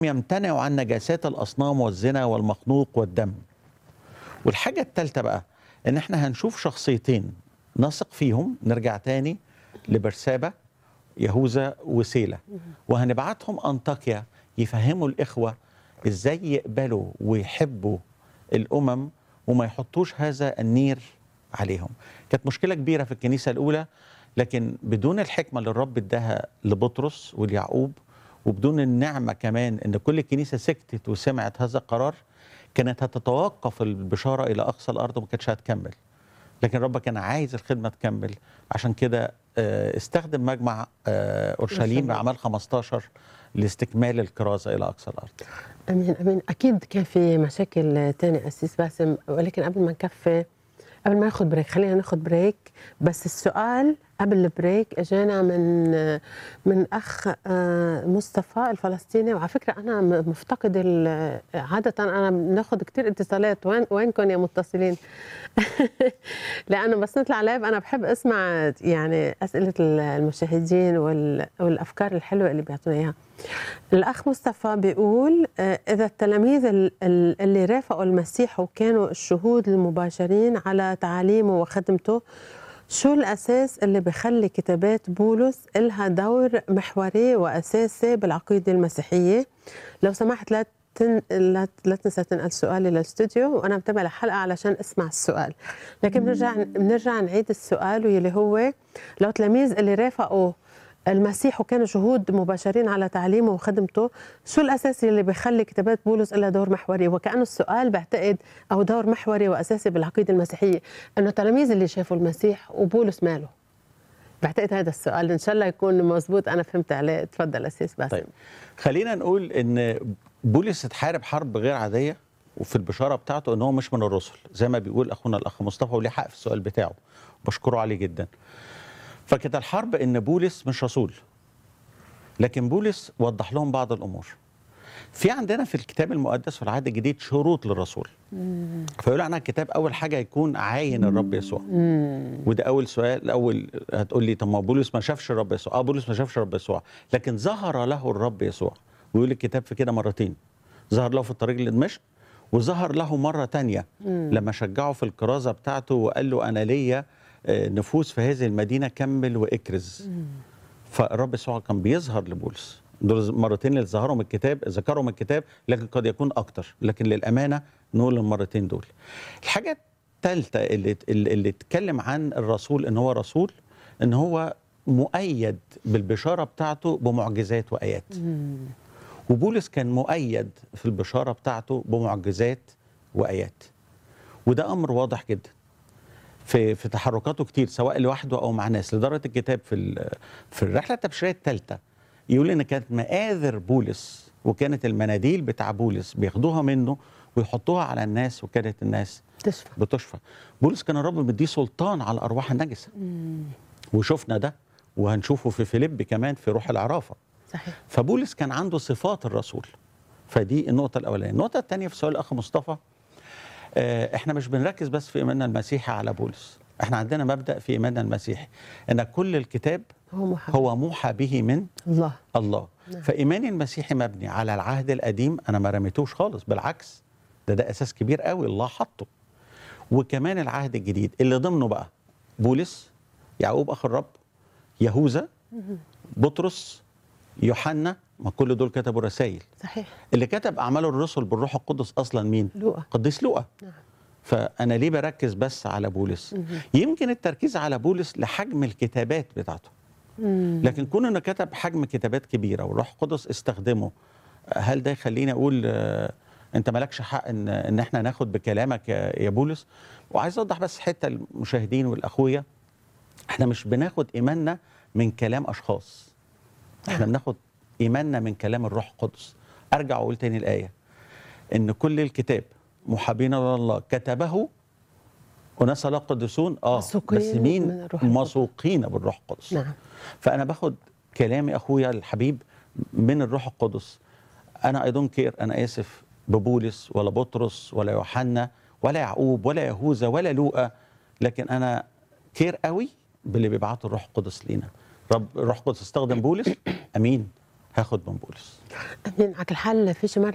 يمتنعوا عن نجاسات الاصنام والزنا والمخنوق والدم والحاجه الثالثه بقى ان احنا هنشوف شخصيتين نثق فيهم نرجع تاني لبرسابه يهوذا وسيله وهنبعتهم انطاكيا يفهموا الاخوه ازاي يقبلوا ويحبوا الامم وما يحطوش هذا النير عليهم كانت مشكله كبيره في الكنيسه الاولى لكن بدون الحكمه اللي الرب اداها لبطرس وليعقوب وبدون النعمه كمان ان كل الكنيسه سكتت وسمعت هذا القرار كانت هتتوقف البشاره الى اقصى الارض وما كانتش هتكمل لكن الرب كان عايز الخدمه تكمل عشان كده آه، استخدم مجمع آه، اورشليم أورشليم. باعمال 15 لاستكمال الكرازه الى اقصى الارض امين امين اكيد كان في مشاكل تانية اسيس باسم ولكن قبل ما نكفي قبل ما ناخد بريك خلينا ناخد بريك بس السؤال قبل البريك اجانا من من اخ آه، مصطفى الفلسطيني وعلى فكره انا م- مفتقد ال- عاده انا بناخد كتير اتصالات وين وينكم يا متصلين لانه بس نطلع لايف انا بحب اسمع يعني اسئله المشاهدين وال- والافكار الحلوه اللي بيعطونا اياها الأخ مصطفى بيقول آه، إذا التلاميذ ال- ال- اللي رافقوا المسيح وكانوا الشهود المباشرين على تعاليمه وخدمته شو الأساس اللي بخلي كتابات بولس إلها دور محوري وأساسي بالعقيدة المسيحية لو سمحت لا تن... لا لا تنسى تنقل سؤالي للاستوديو وانا متابعه الحلقه علشان اسمع السؤال لكن بنرجع بنرجع نعيد السؤال واللي هو لو تلاميذ اللي رافقوا المسيح وكانوا شهود مباشرين على تعليمه وخدمته شو الاساسي اللي بيخلي كتابات بولس لها دور محوري وكانه السؤال بعتقد او دور محوري واساسي بالعقيده المسيحيه انه التلاميذ اللي شافوا المسيح وبولس ماله بعتقد هذا السؤال ان شاء الله يكون مزبوط انا فهمت عليه تفضل اسيس باسم طيب خلينا نقول ان بولس اتحارب حرب غير عاديه وفي البشاره بتاعته ان هو مش من الرسل زي ما بيقول اخونا الاخ مصطفى وليه حق في السؤال بتاعه بشكره عليه جدا فكانت الحرب ان بولس مش رسول لكن بولس وضح لهم بعض الامور في عندنا في الكتاب المقدس في العهد الجديد شروط للرسول فيقول عنها الكتاب اول حاجه يكون عاين الرب يسوع وده اول سؤال اول هتقول لي طب ما بولس ما شافش الرب يسوع اه بولس ما شافش الرب يسوع لكن ظهر له الرب يسوع ويقول الكتاب في كده مرتين ظهر له في الطريق لدمشق وظهر له مره تانية لما شجعه في الكرازه بتاعته وقال له انا ليا آه، نفوس في هذه المدينه كمل واكرز فالرب يسوع كان بيظهر لبولس دول مرتين اللي ظهرهم الكتاب ذكرهم الكتاب لكن قد يكون اكتر لكن للامانه نقول المرتين دول الحاجه الثالثه اللي اللي اللي اتكلم عن الرسول ان هو رسول ان هو مؤيد بالبشاره بتاعته بمعجزات وايات وبولس كان مؤيد في البشاره بتاعته بمعجزات وايات وده امر واضح جدا في في تحركاته كتير سواء لوحده او مع ناس لدرجه الكتاب في ال- في الرحله التبشيريه الثالثه يقول ان كانت مآذر بولس وكانت المناديل بتاع بولس بياخدوها منه ويحطوها على الناس وكانت الناس تشفى بتشفى بولس كان الرب مديه سلطان على الارواح النجسه وشفنا ده وهنشوفه في فيليب كمان في روح العرافه صحيح فبولس كان عنده صفات الرسول فدي النقطة الأولانية النقطة الثانية في سؤال الأخ مصطفى آه، احنا مش بنركز بس في إيماننا المسيحي على بولس احنا عندنا مبدأ في إيماننا المسيحي إن كل الكتاب هو محمد هو موحى به من الله الله نعم. فإيماني المسيحي مبني على العهد القديم أنا ما رميتوش خالص بالعكس ده ده أساس كبير قوي الله حطه وكمان العهد الجديد اللي ضمنه بقى بولس يعقوب أخ الرب يهوذا بطرس يوحنا ما كل دول كتبوا رسائل صحيح اللي كتب اعمال الرسل بالروح القدس اصلا مين لوقا قديس لوقا نعم فانا ليه بركز بس على بولس يمكن التركيز على بولس لحجم الكتابات بتاعته مم. لكن كون انه كتب حجم كتابات كبيره والروح القدس استخدمه هل ده يخليني اقول آه، انت مالكش حق ان ان احنا ناخد بكلامك يا يا بولس وعايز اوضح بس حته المشاهدين والاخويا احنا مش بناخد ايماننا من كلام اشخاص احنا بناخد ايماننا من كلام الروح القدس ارجع واقول تاني الايه ان كل الكتاب محابين الى الله كتبه وناس لا قدسون اه مسوقين بس مين من الروح القدس. مسوقين بالروح القدس نعم فانا باخد كلامي اخويا الحبيب من الروح القدس انا اي دونت كير انا اسف ببولس ولا بطرس ولا يوحنا ولا يعقوب ولا يهوذا ولا لوقا لكن انا كير قوي باللي بيبعته الروح القدس لينا رب الروح القدس استخدم بولس امين هاخد من بولس امين على كل حال فيش مره